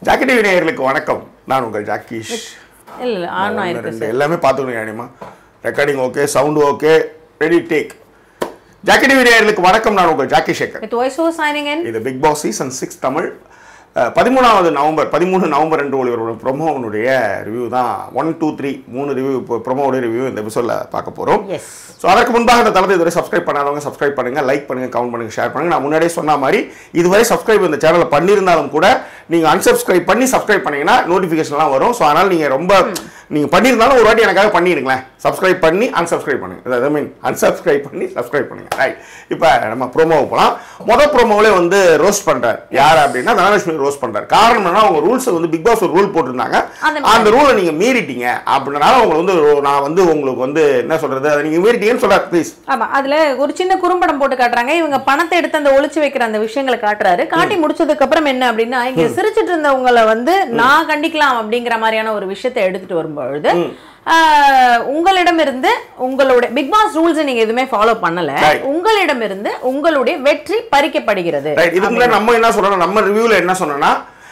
Jackie TV நேயர்களுக்கு வணக்கம் நான் உங்கள் ஜாக்கீஷ் இல்ல இல்ல ஆன் ஒன்று, ஆயிருக்கு ரெண்டு எல்லாமே பார்த்துக்கணும் யானிமா recording okay sound okay ready take Jackie TV நேயர்களுக்கு வணக்கம் நான் உங்கள் Jackie Shekar with voice over signing in இது Bigg Boss season six Tamil ah, பதிமூணாவது நவம்பர் பதிமூணு நவம்பர் ரெண்டு ஒளிவரோட ப்ரொமோனுடைய ரிவ்யூ தான் ஒன் டூ த்ரீ மூணு ரிவ்யூ ப்ரொமோடைய ரிவ்யூ இந்த எபிசோடில் பார்க்க போகிறோம் எஸ் ஸோ அதற்கு முன்பாக இந்த தளத்தை இதுவரை சப்ஸ்கிரைப் பண்ணாதவங்க சப்ஸ்கிரைப் பண்ணுங்க லைக் பண்ணுங்க கமெண்ட் பண்ணுங்க ஷேர் பண்ணுங்க நான் முன்னாடியே சொன்ன மாதிரி இதுவரை சப்ஸ்கிரைப் இந்த சேனலை பண்ணியிருந்தாலும் கூட நீங்க அன்சப்ஸ்கிரைப் பண்ணி சப்ஸ்கிரைப் பண்ணீங்கன்னா நோட்டிஃபிகேஷன்லாம் வரும் ஸோ அதனால நீங்க ரொம்ப நீங்க பண்ணியிருந்தாலும் ஒரு வாட்டி எனக்காக பண்ணிடுங்களேன் சப்ஸ்கிரைப் பண்ணி அன்சப்ஸ்கிரைப் பண்ணுங்க ஐ மீன் அன்சப்ஸ்கிரைப் பண்ணி சப்ஸ்கிரைப் பண்ணுங்க ரைட் இப்போ நம்ம ப்ரோமோவை போகலாம் மொதல் ப்ரோமோவிலே வந்து ரோஸ்ட் பண்றாரு யார் அப்படின்னா தனலட்சுமி ரோஸ்ட் பண்றாரு காரணம் என்னன்னா அவங்க ரூல்ஸ் வந்து பிக் பாஸ் ஒரு ரூல் போட்டிருந்தாங்க அந்த அந்த ரூலை நீங்க மீறிட்டீங்க அப்படின்றனால உங்களை வந்து நான் வந்து உங்களுக்கு வந்து என்ன சொல்றது அதை நீங்க மீறிட்டீங்கன்னு சொல்றாரு ப்ளீஸ் ஆமா அதுல ஒரு சின்ன குறும்படம் போட்டு காட்டுறாங்க இவங்க பணத்தை எடுத்து அந்த ஒளிச்சு வைக்கிற அந்த விஷயங்களை காட்டுறாரு காட்டி முடிச்சதுக்கு அப்புறம் என்ன அப்படின்னா இங்க சிரிச்சிட்டு இருந்தவங்கள வந்து நான் கண்டிக்கலாம் அப்படிங்கிற மாதிரியான ஒரு விஷயத்தை எடுத்துட்டு வரும்பொழுது ஆஹ், உங்களிடமிருந்து உங்களுடைய பிக் பாஸ் ரூல்ஸ் நீங்க எதுவுமே ஃபாலோ பண்ணல Right. உங்களிடமிருந்து உங்களுடைய வெற்றி பறிக்கப்படுகிறது ரைட் இதுக்கு முன்னாடி நம்ம என்ன சொல்றோம் நம்ம ரிவ்யூல என்ன சொன்னோம்னா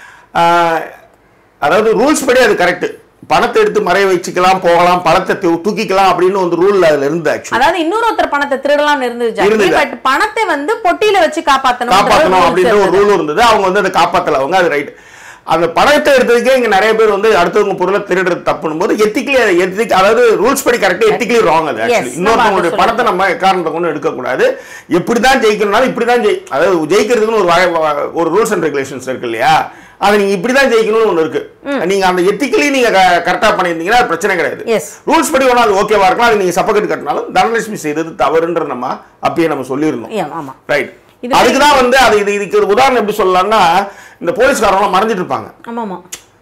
ஆஹ், அதாவது ரூல்ஸ் படி அது கரெக்ட் பணத்தை எடுத்து மறைய வச்சுக்கலாம் போகலாம் பணத்தை தூ- தூக்கிக்கலாம் அப்படின்னு ஒரு ரூல் அதுல இருந்து ஆக்சுவலி அதாவது இன்னொரு ஒருத்தர் பணத்தை திருடலாம்னு இருந்துச்சு இருந்தது. பட் பணத்தை வந்து பொட்டியில வச்சு காப்பாத்தணும் காப்பாற்றணும் அப்படின்ற ஒரு ரூல் இருந்தது அவங்க வந்து அதை காப்பாத்தல அவங்க அது ரைட் அந்த பணத்தை எடுத்ததுக்கே இங்க நிறைய பேர் வந்து அடுத்தவங்க பொருளை திருடுறது தப்புனும் போது எத்திக்கலி எத்திக் அதாவது ரூல்ஸ் படி கரெக்ட் எத்திக்கலி ராங் அது Yes, ஆக்சுவலி நம்ம இன்னொருத்தவங்களுடைய அதை பணத்தை நம்ம காரணத்தை கொண்டு எடுக்கக்கூடாது எப்படிதான் ஜெயிக்கணும்னாலும் இப்படிதான் ஜெயி அதாவது ஜெயிக்கிறதுக்குன்னு ஒரு வகை வ- ஒரு ரூல்ஸ் அண்ட் ரெகுலேஷன்ஸ் இருக்கு இல்லையா அதை நீங்க இப்படிதான் ஜெயிக்கணும்னு ஒன்று இருக்கு நீங்க அந்த எத்திக்கலி நீங்க கரெக்டா பண்ணியிருந்தீங்கன்னா அது பிரச்சனை கிடையாது Yes. ரூல்ஸ் படி ஒன்றும் அது ஓகேவா இருக்கலாம் அது நீங்க சப்பக்கட்டு கட்டினாலும் தனலட்சுமி செய்தது தவறுன்ற நம்ம அப்பயே நம்ம சொல்லியிருந்தோம் Yeah, ஆமா ரைட் இது அதுக்கு தான் வந்து அது இது இதுக்கு ஒரு உதாரணம் எப்படி சொல்லலாம்னா இந்த போலீஸ்காரங்களாம் மறைஞ்சிட்டு இருப்பாங்க ஆமா ஆமா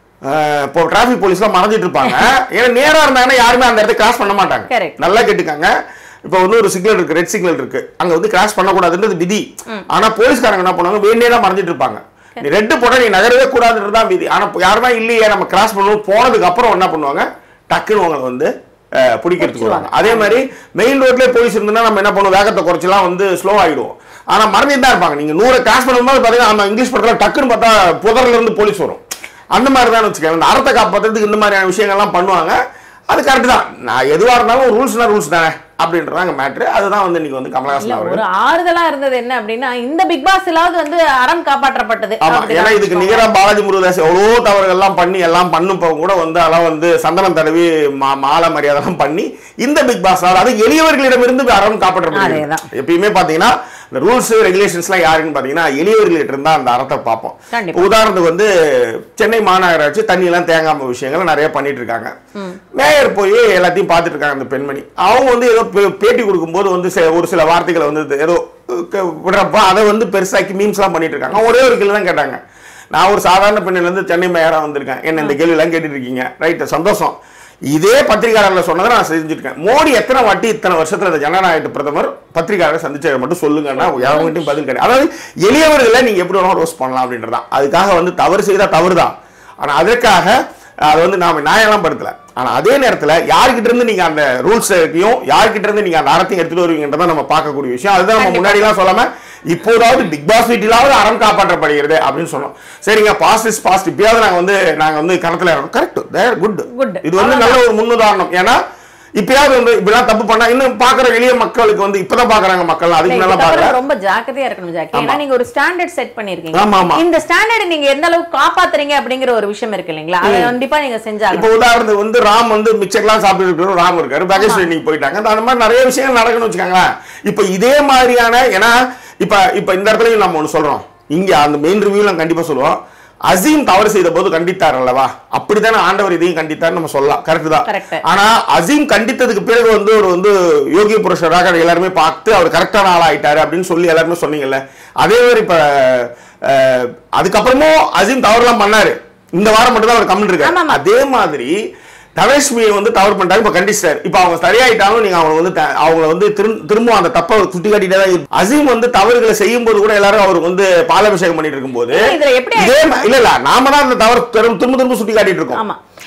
அஹ் இப்போ டிராஃபிக் போலீஸ்லாம் மறைஞ்சிட்டு இருப்பாங்க ஏன்னா நேரா இருந்தாங்கன்னா யாருமே அந்த இடத்த கிராஸ் பண்ண மாட்டாங்க Correct. நல்லா கேட்டுக்காங்க இப்போ வந்து ஒரு சிக்னல் இருக்கு ரெட் சிக்னல் இருக்கு அங்க வந்து கிராஸ் பண்ணக்கூடாதுன்றது விதி ஆனா போலீஸ்காரங்க என்ன பண்ணுவாங்க வேண்டியே தான் மறைஞ்சிட்டு இருப்பாங்க நீ ரெட்டு போட நீ நகரவே கூடாதுன்றது தான் விதி ஆனா இப்போ யாருமே இல்லையே நம்ம கிராஸ் பண்ணணும் போனதுக்கு அப்புறம் என்ன பண்ணுவாங்க டக்குன்னு உங்களை வந்து அஹ், பிடிக்கிறதுக்கு வருவாங்க அதே மாதிரி மெயின் ரோட்லயே போலீஸ் இருந்ததுன்னா நம்ம என்ன பண்ணுவோம் வேகத்தை குறைச்சலாம் வந்து ஸ்லோ ஆயிடுவோம் ஆனா மறந்துட்டு தான் இருப்பாங்க நீங்க நூறு கிராஸ் பண்ணும்போது பாத்தீங்கன்னா நம்ம இங்கிலீஷ் படத்துல டக்குன்னு பார்த்தா புதர்ல இருந்து போலீஸ் வரும் அந்த மாதிரி தான் வச்சுக்கோங்க இந்த அறத்தை காப்பாற்றுறதுக்கு இந்த மாதிரியான விஷயங்கள்லாம் பண்ணுவாங்க அது கரெக்ட் தான் நான் எதுவாக இருந்தாலும் ரூல்ஸ்னா ரூல்ஸ் தானே அப்படின்றதாங்க மேட்ரு அதுதான் வந்து இன்னைக்கு வந்து கமலஹாசன் இல்ல அவர்கள் ஒரு ஆறுதலா இருந்தது என்ன அப்படின்னா இந்த பிக் பாஸ்லாவது வந்து அறம் காப்பாற்றப்பட்டது ஆமா அப்படிதான் ஏன்னா இதுக்கு வச்சுக்கோங்க. நிகரா பாலாஜி முருகதாஸ் எவ்வளோ தவறுகள்லாம் பண்ணி எல்லாம் பண்ணுப்ப கூட வந்து அதெல்லாம் வந்து சந்தனம் தடவி மா மாலை மரியாதைலாம் பண்ணி இந்த பிக் பாஸ் அது எளியவர்களிடமிருந்து அறம் காப்பாற்றப்படுகிறது அதேதான். எப்பயுமே பாத்தீங்கன்னா இந்த ரூல்ஸ் ரெகுலேஷன்ஸ்லாம் யாருன்னு பாத்தீங்கன்னா எளியவர்களிட்ட இருந்தா அந்த அறத்தை பார்ப்போம் கண்டிப்பா. இப்ப உதாரணத்துக்கு வந்து சென்னை மாநகராட்சி தண்ணி எல்லாம் தேங்காம விஷயங்களை நிறைய பண்ணிட்டு இருக்காங்க மேயர் போய் எல்லாத்தையும் பார்த்துட்டு இருக்காங்க அந்த பெண்மணி அவங்க வந்து ஏதோ பே- பேட்டி கொடுக்கும்போது வந்து சில- ஒரு சில வார்த்தைகளை வந்து ஏதோ க- விடுறப்ப அதை வந்து பெருசாக்கி மீம்ஸ்லாம் பண்ணிட்டு இருக்காங்க அவங்க ஒரே ஒரு கேள்வி தான் கேட்டாங்க நான் ஒரு சாதாரண பெண்ணில இருந்து சென்னை மேயரா வந்திருக்கேன் என்ன இந்த கேள்வி எல்லாம் கேட்டுட்டு இருக்கீங்க ரைட் சந்தோஷம் இதே பத்திரிகையாளர்ல சொன்னதை நான் செஞ்சிருக்கேன் மோடி எத்தனை வாட்டி இத்தனை வருஷத்துல இந்த ஜனநாயக பிரதமர் பத்திரிகையாளரை சந்திச்சதை மட்டும் சொல்லுங்கன்னா யாருக்கிட்டையும் பதில் கிடையாது அதாவது எளியவர்களை நீங்க எப்படி வேணாலும் ரோஸ் பண்ணலாம் அப்படின்றதான் அதுக்காக வந்து தவறு செய்தா தவறு தான் ஆனா அதற்காக அது வந்து நாம நியாயம்லாம் படுத்தல ஆனா அதே நேரத்துல யார்கிட்ட இருந்து நீங்க அந்த ரூல்ஸையும் யார்கிட்ட இருந்து நீங்க அந்த அறத்தையும் எடுத்துட்டு வருவீங்கன்றத நம்ம பார்க்கக்கூடிய விஷயம் அதுதான் நம்ம முன்னாடி எல்லாம் சொல்லாம இப்போதாவது பிக் பாஸ் வீட்டிலாவது அறம் காப்பாற்றப்படுகிறது அப்படின்னு சொன்னோம் சரிங்க பாஸ்ட் இஸ் பாஸ்ட் இப்பயாவது நாங்க வந்து நாங்க வந்து கணத்துல இருக்கோம் கரெக்ட் குட் Good. இது வந்து நல்ல ஒரு முன்னுதாரணம் ஏன்னா இப்பயாவது வந்து இப்படிலாம் தப்பு பண்ணா இன்னும் பாக்குற எளிய மக்களுக்கு வந்து இப்பதான் பாக்குறாங்க மக்கள் இல்ல, அதுக்கு நல்லா இதுக்கப்புறம் பாக்குற ரொம்ப ஜாக்கிரதையா இருக்கணும் ஜாக்கி ஏன்னா நீங்க ஒரு ஸ்டாண்டர்ட் செட் பண்ணிருக்கீங்க ஆமா, ஆமா. இந்த ஸ்டாண்டர்ட் நீங்க எந்த அளவுக்கு காப்பாத்துறீங்க அப்படிங்கிற ஒரு விஷயம் இருக்கு இல்லைங்களா அதை கண்டிப்பா நீங்க செஞ்சாங்க இப்போ உதாரணத்துக்கு வந்து ராம் வந்து மிச்சர்லாம் சாப்பிட்டு இருக்கிற ராம் இருக்காரு பகேஸ்வரி இன்னைக்கு போயிட்டாங்க அந்த மாதிரி நிறைய விஷயங்கள் நடக்குன்னு வச்சுக்கோங்களேன் இப்போ இதே மாதிரியான ஏன்னா இப்ப இப்ப இந்த இடத்துலயும் நம்ம ஒண்ணு சொல்றோம் இங்க அந்த மெயின் ரிவ்யூல கண்டிப்பா சொல்லுவோம் அசீம் தவறு செய்த போது கண்டித்தார் அல்லவா அப்படித்தானே ஆண்டவர் இதையும் கண்டித்தார் நம்ம சொல்லலாம் கரெக்ட் தான் Correct. ஆனா அசீம் கண்டித்ததுக்கு பிறகு வந்து ஒரு வந்து யோகி புருஷராக எல்லாருமே பார்த்து அவர் கரெக்டான ஆள் ஆயிட்டாரு அப்படின்னு சொல்லி எல்லாருமே சொன்னீங்கல்ல அதே மாதிரி இப்ப அஹ், அதுக்கப்புறமும் அசீம் தவறுலாம் பண்ணாரு இந்த வாரம் மட்டும் தான் அவர் கமெண்ட் ஆமா, இருக்காரு ஆமா. அதே மாதிரி தனலட்சுமியை வந்து தவறு பண்ணிட்டாங்க இப்ப கண்டிச்சார் இப்ப அவங்க சரியாயிட்டாலும் நீங்க அவங்க வந்து த- அவங்கள வந்து திரும்- திரும்ப அந்த தப்பை சுட்டி காட்டிட்டே தான் இருக்கு. அசீம் வந்து தவறுகளை செய்யும் போது கூட எல்லாரும் அவருக்கு வந்து பாலாபிஷேகம் பண்ணிட்டு இருக்கும்போது இல்ல, இதுல எப்படி இதே ம- இல்ல இல்ல நாம தான் அந்த தவறு திரும்ப திரும்ப திரும்ப சுட்டி காட்டிட்டு இருக்கோம் ஆமா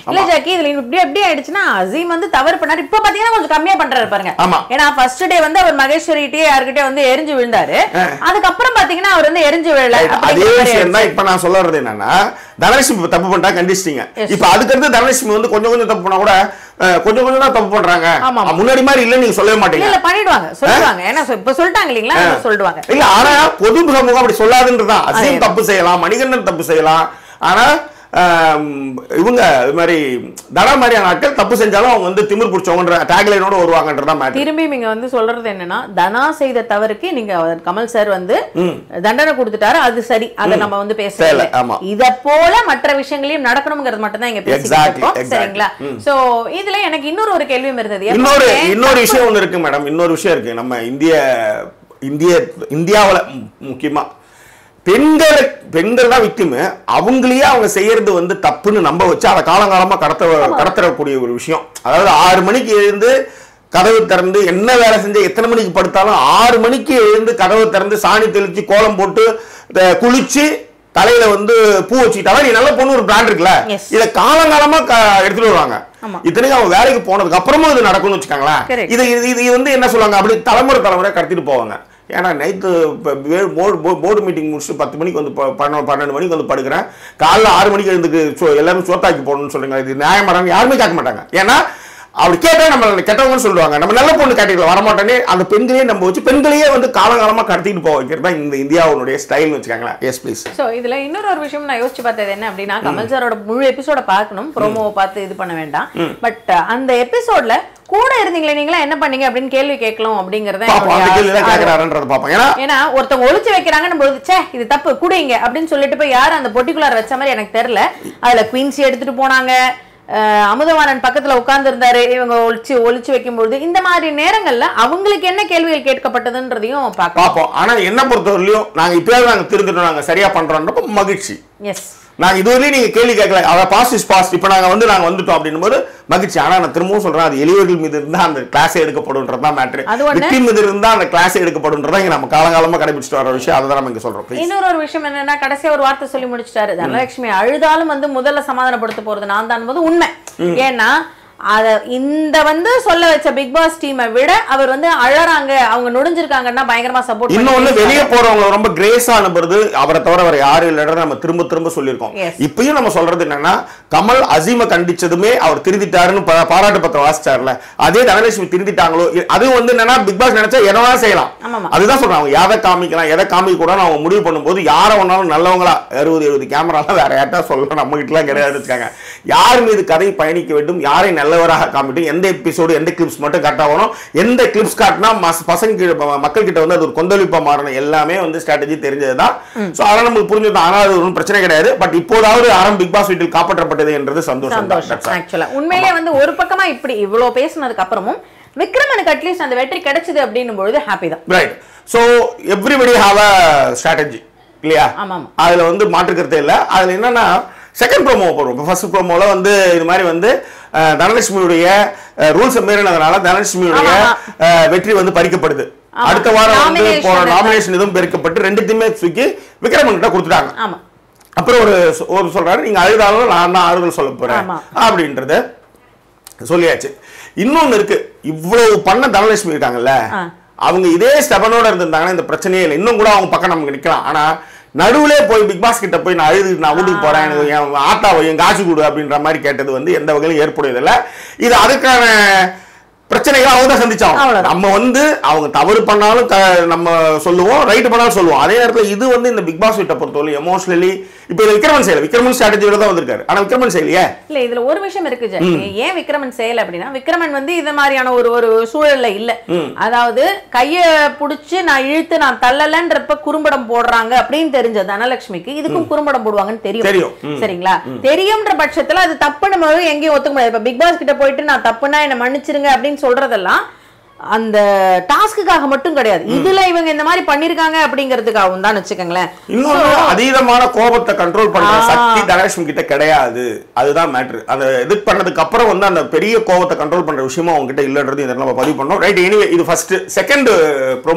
இல்ல ஜாக்கி இதுல இப்படி எப்படி ஆயிடுச்சுன்னா அசீம் வந்து தவறு பண்ணாரு இப்ப பாத்தீங்கன்னா கொஞ்சம் கம்மியா பண்றாரு பாருங்க ஆமா. ஏன்னா ஃபர்ஸ்ட் டே வந்து அவர் மகேஸ்வரிட்டே யாருக்கிட்டே வந்து எரிஞ்சு விழுந்தாரு அதுக்கப்புறம் பாத்தீங்கன்னா அவர் வந்து எரிஞ்சு விழல Right. அதே அப்படிங்கிற மாதிரி விஷயம் தான் இப்ப நான் சொல்ல வர்றது என்னன்னா தனலட்சுமி இப்ப தப்பு பண்ணிட்டா கண்டிச்சிட்டீங்க Yes. இப்ப அதுக்கடுத்து தனலட்சுமி வந்து கொஞ்சம் கொஞ்சம் தப்பு பண்ணா கூட அஹ், கொஞ்சம் கொஞ்சம் தான் தப்பு பண்றாங்க ஆமா. அஹ், முன்னாடி மாதிரி இல்ல நீங்க சொல்லவே இல்ல மாட்டீங்க இல்ல பண்ணிடுவாங்க சொல்லுவாங்க ஏன்னா சொ- இப்ப சொல்லிட்டாங்க இல்லீங்களா இப்ப சொல்லிடுவாங்க இல்ல ஆனா பொது சமூகம் அப்படி சொல்லாதுன்றதுதான் அசீம் அதேதான். தப்பு செய்யலாம் மணிகண்டன் தப்பு செய்யலாம் ஆனா ஆம், இவங்க இது மாதிரி தடா மாதிரியான ஆட்கள் தப்பு செஞ்சாலும் அவங்க வந்து திமிர் பிடிச்சவங்கன்ற டேக்லைனோட வருவாங்கன்றதான் மேட்டர் திரும்பி நீங்க வந்து சொல்றது என்னன்னா தனா செய்த தவறுக்கு நீங்க அவர் கமல் சார் வந்து தண்டனை கொடுத்துட்டாரு அது சரி அதை நம்ம வந்து பேசல சரி, ஆமா. இத போல மற்ற விஷயங்களையும் நடக்கணுங்கிறது மட்டும் தான் இங்க பேசிட்டு Exactly, இருக்கோம் exactly. சரிங்களா சோ இதுல எனக்கு இன்னொரு ஒரு கேள்வியும் இருந்தது இன்னொரு எப்பவுமே இன்னொரு விஷயம் ஒண்ணு இருக்கு மேடம் இன்னொரு விஷயம் இருக்கு நம்ம இந்திய இந்திய இந்தியாவுல மு- முக்கியமா பெண்களை பெண்கள் தான் விக்டிமு அவங்களையே அவங்க செய்யறது வந்து தப்புன்னு நம்ப வச்சு அதை காலங்காலமா கடத்த கடத்தரக்கூடிய ஒரு விஷயம் அதாவது ஆறு மணிக்கு எழுந்து கதவு திறந்து என்ன வேலை செஞ்ச எத்தனை மணிக்கு படுத்தாலும் ஆறு மணிக்கு எழுந்து கதவு திறந்து சாணி தெளிச்சு கோலம் போட்டு த- குளிச்சு தலையில வந்து பூ வச்சுக்கிட்டாலும் நீ நல்ல பொண்ணு ஒரு பிராண்ட் இருக்குல்ல Yes. இதை காலங்காலமா க- எடுத்துட்டு வருவாங்க ஆமா. இத்தனைக்கும் அவங்க வேலைக்கு போனதுக்கு அப்புறமும் இது நடக்கும்னு வச்சுக்கோங்களேன் Correct. இது இது இது வந்து என்ன சொல்லுவாங்க அப்படி தலைமுறை தலைமுறை கடத்திட்டு போவாங்க ஏன்னா நைட்டு போர்டு போர்டு மீட்டிங் முடிச்சுட்டு பத்து மணிக்கு வந்து ப- பன்னெண்டு பன்னெண்டு மணிக்கு வந்து படுக்கிறேன் காலைல ஆறு மணிக்கு எழுந்துக்கு சோ- எல்லாரும் சோத்தாக்கி போடணும்னு சொல்லுங்க இது நியாயமாறாங்க யாருமே கேட்க மாட்டாங்க ஏன்னா அப்படி கேட்டா நம்ம கெட்டவங்கன்னு சொல்லுவாங்க நம்ம நல்ல பொண்ணு கேட்டீங்களா வரமாட்டேனே அந்த பெண்களையே நம்ம வச்சு பெண்களையே வந்து காலங்காலமா கடத்திட்டு போக வைக்கிறது தான் இந்த இந்தியாவுடைய ஸ்டைல்னு வச்சுக்காங்களேன் எஸ் ப்ளீஸ் சோ இதுல இன்னொரு ஒரு விஷயம் நான் யோசிச்சு பார்த்தது என்ன அப்படின்னா கமல் சாரோட முழு எபிசோட பார்க்கணும் ப்ரோமோவை பார்த்து இது பண்ண வேண்டாம் பட் அந்த எபிசோட்ல கூட இருந்தீங்களே நீங்களா என்ன பண்ணீங்க அப்படின்னு கேள்வி கேட்கலாம் அப்படிங்கறத பாப்போம் அந்த கேள்வி என்னுடைய ஆர்வம். கேட்கிறாருன்றத பார்ப்போம் ஏன்னா ஏன்னா ஒருத்தவங்க ஒளிச்சு வைக்கிறாங்கன்னு பொழுது ச்சே இது தப்பு குடிங்க அப்படின்னு சொல்லிட்டு போய் யாரும் அந்த பொட்டிக்குள்ளார வச்ச மாதிரி எனக்கு தெரியல அதுல குயின்சி எடுத்துட்டு போனாங்க அஹ் அமுதவாணன் பக்கத்துல உட்கார்ந்து இருந்தாரு இவங்க ஒளிச்சு ஒளிச்சு வைக்கும்பொழுது இந்த மாதிரி நேரங்கள்ல அவங்களுக்கு என்ன கேள்விகள் கேட்கப்பட்டதுன்றதையும் பார்க்கலாம் பார்ப்போம் ஆனா என்ன பொறுத்தவரையிலும் நாங்க இப்பயாவது நாங்க திருந்துட்டோம் நாங்க சரியா பண்றோம்ன்றப்ப மகிழ்ச்சி எஸ் நாங்க இதுவரையும் நீங்க கேள்வி கேட்கல அவ பாஸ்ட் இஸ் பாஸ்ட் இப்போ நாங்க வந்து நாங்க வந்துட்டோம் அப்படின்னும் போது மகிழ்ச்சி ஆனா நான் திரும்பவும் சொல்றேன் அது எளியவர்கள் மீது இருந்தா அந்த கிளாஸே எடுக்கப்படும்ன்றதுதான் மேட்ரு அது ஒண்ணு. விக்டிம் மீது இருந்தா அந்த கிளாஸே எடுக்கப்படும்ன்றதா இங்க நம்ம காலகாலமா கடைபிடிச்சிட்டு வர விஷயம் அதை தான் நம்ம இங்க சொல்றோம் please. இன்னொரு ஒரு விஷயம் என்னன்னா கடைசியா ஒரு வார்த்தை சொல்லி முடிச்சிட்டாரு தனலட்சுமி அழுதாலும் வந்து முதல்ல சமாதானப்படுத்த போறது நான் தான் என்பது உண்மை ஏன்னா அத இந்த வந்து சொல்ல வச்ச பிக் பாஸ் டீமை விட அவர் வந்து அழறாங்க அவங்க நுடிஞ்சிருக்காங்கன்னா பயங்கரமா சப்போர்ட் இன்னொன்னு வெளியே போறவங்க ரொம்ப கிரேஸா அனுப்புறது அவரை தவிர வேற யாரும் இல்லைன்றத நம்ம திரும்ப திரும்ப சொல்லியிருக்கோம் Yes. இப்பயும் நம்ம சொல்றது என்னன்னா கமல் அசீம கண்டிச்சதுமே அவர் திருந்திட்டாருன்னு பா- பாராட்டு பத்திரம் வாசிச்சார்ல அதே தனலட்சுமி திருந்திட்டாங்களோ இ- அது வந்து என்னன்னா பிக் பாஸ் நினைச்சா எதனா செய்யலாம் ஆமாமா. அதுதான் சொல்றேன் அவங்க எதை காமிக்கலாம் எதை காமிக்க கூடாது அவங்க முடிவு பண்ணும்போது யாரை ஒன்னாலும் நல்லவங்களா அறுபது எழுபது கேமராலாம் வேற யார்ட்டா சொல்லலாம் நம்ம கிட்டலாம் கிடையாது இருக்காங்க யார் மீது கதை பயணிக்க வேண்டும் யாரை நல்லவராக காமிட்டும் எந்த எபிசோடு எந்த கிளிப்ஸ் மட்டும் காட்டாகணும் எந்த கிளிப்ஸ் காட்டினா மஸ்- பசங்க கிட்ட ம- மக்கள் கிட்ட வந்து அது ஒரு கொந்தளிப்பா மாறணும் எல்லாமே வந்து ஸ்ட்ராட்டஜி தெரிஞ்சதுதான் சோ அதெல்லாம் நமக்கு புரிஞ்சது ஆனால் அது ஒன்றும் பிரச்சனை கிடையாது பட் இப்போதாவது ஆரம் பிக் பாஸ் வீட்டில் காப்பாற்றப்பட்டது என்றது சந்தோஷம் தான். சந்தோஷம் That's all. ஆக்சுவலா உண்மையிலேயே வந்து ஒரு பக்கமா இப்படி இவ்வளவு பேசுனதுக்கு அப்புறமும் விக்ரமனுக்கு அட்லீஸ்ட் அந்த வெற்றி கிடைச்சது அப்படின்னும் பொழுது ஹாப்பி தான் right so everybody have a strategy இல்லையா ஆமா, ஆமா. அதுல வந்து மாற்றுக்கிறதே இல்லை அதுல என்னன்னா செகண்ட் ப்ரோமோ போடுவோம் இப்போ ஃபர்ஸ்ட் ப்ரோமோல வந்து இது மாதிரி வந்து அஹ், தனலட்சுமியுடைய ரூல்ஸ் மீறினதுனால தனலட்சுமியுடைய ஆமா, அஹ், வெற்றி வந்து பறிக்கப்படுது ஆமா. அடுத்த வாரம் வந்து Nomination போன இருக்கு. நாமினேஷன் இதுவும் பெருக்கப்பட்டு ரெண்டுத்தையுமே தூக்கி விக்ரமன் கிட்ட கொடுத்துட்டாங்க ஆமா அப்புறம் ஒரு சொ- ஒரு சொல்றாரு நீங்க அழுதாலும் நான் தான் ஆறுதல் சொல்ல போறேன் ஆமா. அப்படின்றத சொல்லியாச்சு இன்னொன்னு இருக்கு இவ்வளவு பண்ண தனலட்சுமி இருக்காங்கல்ல ஆ. அவங்க இதே ஸ்டெபனோட இருந்திருந்தாங்கன்னா இந்த பிரச்சனையே இல்லை இன்னும் கூட அவங்க பக்கம் நமக்கு நிக்கலாம் ஆனா நடுவுலே போய் பிக் பாஸ் கிட்ட போய் நான் அழுது நான் வீட்டுக்கு போறேன் எனக்கு என் ஆட்டா என் காசு கொடு அப்படின்ற மாதிரி கேட்டது வந்து எந்த வகையிலும் ஏற்புடையதில்லை இது அதுக்கான பிரச்சனைகளை அவங்க தான் சந்திச்சாங்க அவ்வளவுதான். நம்ம வந்து அவங்க தவறு பண்ணாலும் க- நம்ம சொல்லுவோம் ரைட் பண்ணாலும் சொல்லுவோம் அதே நேரத்தில் இது வந்து இந்த பிக் பாஸ் வீட்டை பொறுத்தவரை எமோஷனலி இப்போ இது விக்ரமன் செய்யல விக்ரமன் ஸ்ட்ராட்டஜியோட தான் வந்திருக்காரு ஆனா விக்ரமன் செய்யலையே இல்ல இதுல ஒரு விஷயம் இருக்கு ஜெய். ஏன் விக்ரமன் செய்யல அப்படின்னா விக்ரமன் வந்து இந்த மாதிரியான ஒரு ஒரு சூழல்ல இல்ல அதாவது கைய புடிச்சு நான் இழுத்து நான் தள்ளலன்றப்ப குறும்படம் போடுறாங்க அப்படின்னு தெரிஞ்ச தனலட்சுமிக்கு இதுக்கும் குறும்படம் போடுவாங்கன்னு தெரியும் தெரியும். ம். சரிங்களா தெரியும்ன்ற பட்சத்துல அது தப்புன்னு முதல்ல எங்கேயும் ஒத்துக்க முடியாது இப்ப பிக் பாஸ் கிட்ட போயிட்டு நான் தப்புனா என்ன மன்னிச்சிருங்க அப்படின்னு சொல்றதெல்லாம் அந்த டாஸ்க்குக்காக மட்டும் கிடையாது இதுல இவங்க இந்த மாதிரி பண்ணிருக்காங்க அப்படிங்கிறதுக்காகவும் தான் வச்சுக்கோங்களேன் இன்னொரு அதீதமான கோபத்தை கண்ட்ரோல் பண்ற ஆ. சக்தி தனலட்சுமி கிட்ட கிடையாது அதுதான் மேட்ரு அந்த இது பண்ணதுக்கு அப்புறம் வந்து அந்த பெரிய கோபத்தை கண்ட்ரோல் பண்ற விஷயமும் அவங்க கிட்ட இல்லைன்றது இதை நம்ம பதிவு பண்ணோம் ரைட் எனிவே இது ஃபர்ஸ்ட் செகண்ட் ப்ரோமோ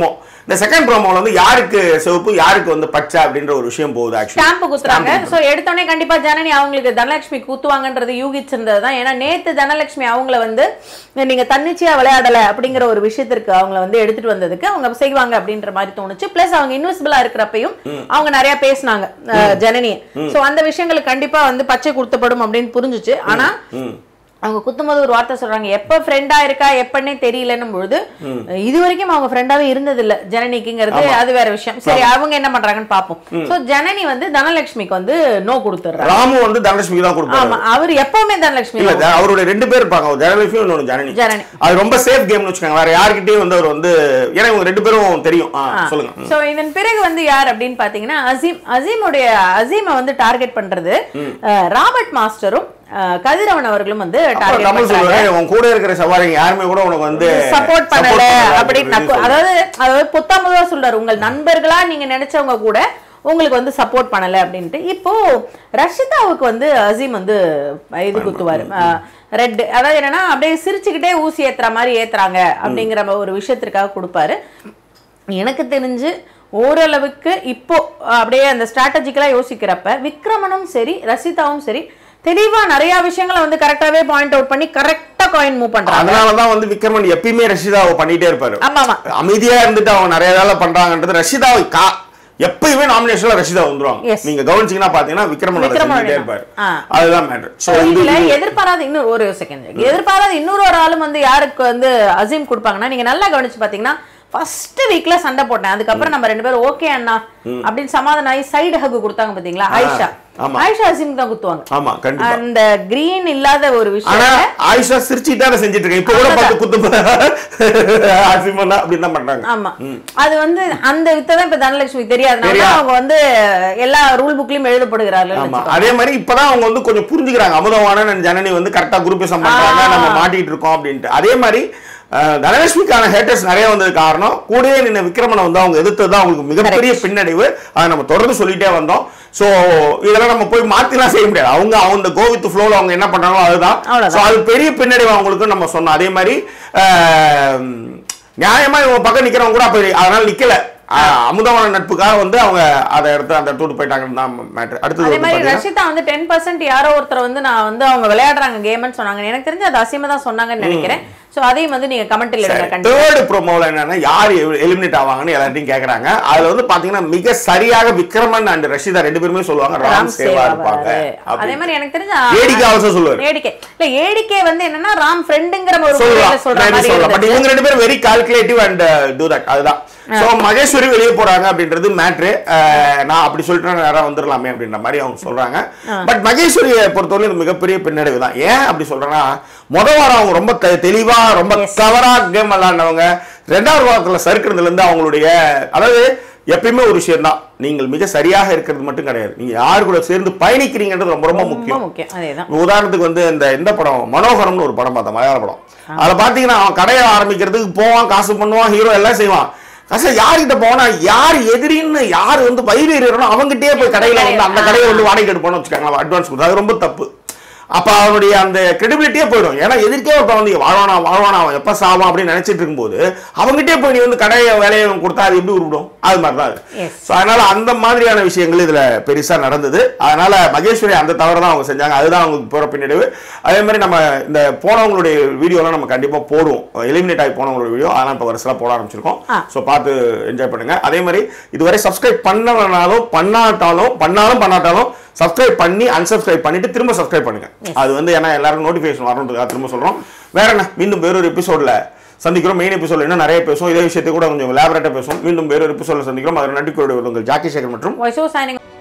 இந்த செகண்ட் ப்ரோமோல வந்து யாருக்கு சிவப்பு யாருக்கு வந்து பச்சை அப்படின்ற ஒரு விஷயம் போகுது ஆக்சுவலி ஸ்டாம்ப் குத்துறாங்க சோ எடுத்தோடனே கண்டிப்பா ஜனனி அவங்களுக்கு தனலட்சுமி குத்துவாங்கன்றது யூகிச்சிருந்தது தான் ஏன்னா நேத்து தனலட்சுமி அவங்கள வந்து நீங்க தன்னிச்சையா விளையாடல அப்படிங்கிற ஒரு விஷயத்திற்கு அவங்கள வந்து எடுத்துட்டு வந்ததுக்கு அவங்க செய்வாங்க அப்படின்ற மாதிரி தோணுச்சு பிளஸ் அவங்க இன்விசிபிளா இருக்கிறப்பையும் அவங்க நிறைய பேசினாங்க ஜனனி சோ அந்த விஷயங்களுக்கு கண்டிப்பா வந்து பச்சை கொடுத்தப்படும் அப்படின்னு புரிஞ்சுச்சு ஆனா அவங்க குத்தும்போது ஒரு வார்த்தை சொல்றாங்க எப்ப ஃப்ரெண்டா இருக்கா எப்பன்னே தெரியலன்னும் பொழுது இது வரைக்கும் அவங்க ஃப்ரெண்டாவே இருந்தது இல்ல ஜனனிக்குங்கிறது அது வேற விஷயம் சரி அவங்க என்ன பண்றாங்கன்னு பாப்போம் சோ ஜனனி வந்து தனலட்சுமிக்கு வந்து நோ கொடுத்துறாங்க ராமு வந்து தனலட்சுமிக்கு தான் கொடுப்பாரு ஆமா அவர் எப்பவுமே தனலட்சுமி இல்ல த- அவருடைய ரெண்டு பேர் இருப்பாங்க ஒரு ஜனலட்சுமி இன்னொரு ஜனனி ஜனனி அது ரொம்ப சேஃப் கேம்னு வச்சுக்கோங்க வேற யார்கிட்டயும் வந்து அவர் வந்து ஏன்னா இவங்க ரெண்டு பேரும் தெரியும் ஆ, சொல்லுங்க சோ இதன் பிறகு வந்து யார் அப்படின்னு பாத்தீங்கன்னா அசீம் அசீமுடைய அசீமை வந்து டார்கெட் பண்றது அஹ், ராபர்ட் மாஸ்டரும் அஹ், கதிரவன் அவர்களும் வந்து அப்புறம் டார்கெட் கமல் சொல்லுவாரு உன் கூட இருக்கிற சவாரிங்க யாருமே கூட உனக்கு வந்து சப்போர்ட் பண்ணல பண்ணல அப்படின்னு நக்கு- அதாவது அதாவது புத்தாமதா சொல்றாரு உங்கள் நண்பர்களா நீங்க நினைச்சவங்க கூட உங்களுக்கு வந்து சப்போர்ட் பண்ணல அப்படின்ட்டு இப்போ ரஷிதாவுக்கு வந்து அசீம் வந்து இது குத்துவாரு ரெட் அதாவது என்னன்னா அப்படியே சிரிச்சுக்கிட்டே ஊசி ஏத்துற மாதிரி ஏத்துறாங்க அப்படிங்கிற ஒரு விஷயத்திற்காக கொடுப்பாரு எனக்கு தெரிஞ்சு ஓரளவுக்கு இப்போ அப்படியே அந்த ஸ்ட்ராட்டஜிக்கலா யோசிக்கிறப்ப விக்ரமனும் சரி ரசிதாவும் சரி தெளிவா நிறைய விஷயங்களை வந்து கரெக்டாவே பாயிண்ட் அவுட் பண்ணி கரெக்டா காயின் மூவ் பண்றாங்க அதனாலதான் வந்து விக்ரமன் எப்பயுமே ரஷிதாவை பண்ணிட்டே இருப்பாரு ஆமா ஆமா அமைதியா இருந்துட்டு அவங்க நிறைய வேலை பண்றாங்கன்றது ரஷிதாவை கா எப்பயுமே நாமினேஷன்ல ரஷிதா வந்துருவாங்க Yes. நீங்க கவனிச்சீங்கன்னா பாத்தீங்கன்னா விக்ரமன் அதை விக்ரமன் செஞ்சுட்டே தான். இருப்பாரு ஆ. அதுதான் மேட்டர் சோ So, இது இதுல எதிர்பாராத இன்னொரு ஒரு செகண்ட் எதிர்பாராத இன்னொரு ஒரு ஆளும் வந்து யாருக்கு வந்து அசீம் கொடுப்பாங்கன்னா நீங்க நல்லா கவனிச்சு பாத்தீங்கன்னா ஃபர்ஸ்ட் வீக்ல சண்டை போட்டேன் அதுக்கப்புறம் நம்ம ரெண்டு பேரும் ஓகே அண்ணா அப்படின்னு சமாதானம் ஆகி சைடு ஹக் கொடுத்தாங்க பாத்தீங்களா ஆயிஷா ஆமா. ஆயிஷா அசீம் தான் குத்துவாங்க ஆமா கண்டிப்பா அந்த கிரீன் இல்லாத ஒரு ஆனா விஷயம் ஆயிஷா சிரிச்சுட்டு தானே செஞ்சுட்டு இருக்கேன் இப்ப கூட பார்த்து குத்து ஆசிமன் தான் அப்படின்னு தான் பண்றாங்க ஆமா அது வந்து அந்த வித்தை தான் இப்ப தனலட்சுமி தெரியாதனால தெரியாது. அவங்க வந்து எல்லா ரூல் புக்லயும் எழுதப்படுகிறார்கள் ஆமா அதே மாதிரி இப்பதான் அவங்க வந்து கொஞ்சம் புரிஞ்சுக்கிறாங்க அமுதவான ஜனனி வந்து கரெக்டா குரூப்பிசம் பண்றாங்க ஆ. நம்ம மாட்டிட்டு இருக்கோம் அப்படின்ட்டு அதே மாதிரி அஹ், தனலட்சுமிக்கான ஹேட்டர்ஸ் நிறைய வந்தது காரணம் கூடயே நின்ன விக்ரமனை வந்து அவங்க எதிர்த்தது தான் அவங்களுக்கு மிகப்பெரிய பின்னடைவு அதை நம்ம தொடர்ந்து சொல்லிட்டே வந்தோம் சோ இதெல்லாம் நம்ம போய் மாத்திலாம் செய்ய முடியாது அவங்க அவங்க கோ வித் ஃப்ளோல அவங்க என்ன பண்றாங்களோ அதுதான் அவ்வளவுதான். So, அது பெரிய பின்னடைவு அவங்களுக்கு நம்ம சொன்னோம் அதே மாதிரி அஹ், நியாயமா இவங்க பக்கம் நிக்கிறவங்க கூட அப்ப அதனால நிக்கல அஹ், அமுதவான நட்புக்காக வந்து அவங்க அதை எடுத்து அந்த இடத்து விட்டு போயிட்டாங்கன்னு தான் மேட்ரு அடுத்தது அதே வந்து மாதிரி பாத்தீங்கன்னா ரஷிதா வந்து டென் பர்சன்ட் யாரோ ஒருத்தர் வந்து நான் வந்து அவங்க விளையாடுறாங்க கேம்னு சொன்னாங்க எனக்கு தெரிஞ்சு அது அசீமா தான் சொன்னாங்கன்னு நினைக்கிறேன் சோ அதையும் வந்து நீங்க கமெண்ட்ல இடுங்க கண்டிப்பா தேர்ட் ப்ரோமோல என்னன்னா யார் எலிமினேட் ஆவாங்கன்னு எல்லார்ட்டையும் கேக்குறாங்க அதுல வந்து பாத்தீங்கன்னா மிக சரியாக விக்ரமன் அண்ட் ரஷிதா ரெண்டு பேருமே சொல்லுவாங்க ராம் ராம் சேவா சேவா இருப்பாங்க வராரு. அதே அப்படின்னு. மாதிரி எனக்கு தெரிஞ்ச ஏடிகே also சொல்லுவாரு. ஏடிகே இல்ல ஏடிகே வந்து என்னன்னா ராம் ஃப்ரெண்டுங்கிற ஒரு சொல்லலாம் முறையில சொல்ற maybe மாதிரி சொல்லலாம் பட் இருந்துச்சு. இவங்க ரெண்டு பேரும் very calculative and to that அதுதான் சோ மகேஸ்வரி வெளியே போறாங்க அப்படின்றது மேட்ரு நான் அப்படி சொல்லிட்டு நேரம் வந்துடலாமே அப்படின்ற மாதிரி அவங்க சொல்றாங்க பட் மகேஸ்வரியை பொறுத்தவரை இது மிகப்பெரிய பின்னடைவு தான் ஏன் அப்படி சொல்றேன்னா முத வாரம் அவங்க ரொம்ப தெ- தெளிவா ரொம்ப கவரா கேம் விளையாடினவங்க ரெண்டாவது வாரத்துல சறுக்கிறதுல இருந்து அவங்களுடைய அதாவது எப்பயுமே ஒரு விஷயம் தான் நீங்கள் மிக சரியாக இருக்கிறது மட்டும் கிடையாது நீங்க யாரு கூட சேர்ந்து பயணிக்கிறீங்கன்றது ரொம்ப ரொம்ப ரொம்ப முக்கியம் முக்கியம் அதேதான் உதாரணத்துக்கு வந்து இந்த இந்த படம் மனோகரம்னு ஒரு படம் பார்த்தேன் மலையாள படம் அதுல பாத்தீங்கன்னா அவன் கடையை ஆரம்பிக்கிறதுக்கு போவான் காசு பண்ணுவான் ஹீரோ எல்லாம் செய்வான் கடைசியா யார்கிட்ட போனா யார் எதிரின்னு யார் வந்து வயிறு எறியறனோ அவங்ககிட்டயே போய் கடையில வந்து அந்த கடையை வந்து வாடகை எடுப்போம்னு வச்சுக்காங்க அட்வான்ஸ் கொடுத்து அது ரொம்ப தப்பு அப்ப அவனுடைய அந்த கிரெடிபிலிட்டியே போயிடும் ஏன்னா எதிர்க்கே ஒருத்தன் வந்து வாழ்வானா வாழ்வானா அவன் எப்ப சாவான் அப்படின்னு நினைச்சிட்டு இருக்கும்போது அவங்ககிட்டயே போய் நீ வந்து கடையை வேலையை கொடுத்தா அது எப்படி உருவிடும் அது மாதிரி தான் அது Yes. ஸோ அதனால அந்த மாதிரியான விஷயங்கள் இதுல பெருசா நடந்தது அதனால மகேஸ்வரி அந்த தவறு தான் அவங்க செஞ்சாங்க அதுதான் அவங்களுக்கு போற பின்னடைவு அதே மாதிரி நம்ம இந்த போனவங்களுடைய வீடியோலாம் நம்ம கண்டிப்பா போடுவோம் எலிமினேட் ஆகி போனவங்களோட வீடியோ அதெல்லாம் இப்போ வருஷம் போட ஆரம்பிச்சிருக்கோம் ஆ. ஸோ பார்த்து என்ஜாய் பண்ணுங்க அதே மாதிரி இதுவரை சப்ஸ்கிரைப் பண்ணலனாலும் பண்ணாட்டாலும் பண்ணாலும் பண்ணாட்டாலும் சப்ஸ்கிரைப் பண்ணி unsubscribe பண்ணிட்டு திரும்ப சப்ஸ்கிரைப் பண்ணுங்க அது வந்து ஏன்னா எல்லாருக்கும் நோட்டிஃபிகேஷன் வரணுன்றதுக்காக திரும்ப சொல்றோம் வேற என்ன மீண்டும் வேறொரு எபிசோட்ல சந்திக்கிறோம் மெயின் எபிசோட்ல இன்னும் நிறைய பேசுவோம் இதே விஷயத்தை கூட கொஞ்சம் லேபரேட்டா பேசுவோம் மீண்டும் வேறொரு எபிசோட்ல சந்திக்கிறோம் அதில் நன்றி கூறிய உங்கள் ஜாக்கி சேகர் மற்றும் வாய்ஸ் சைனிங்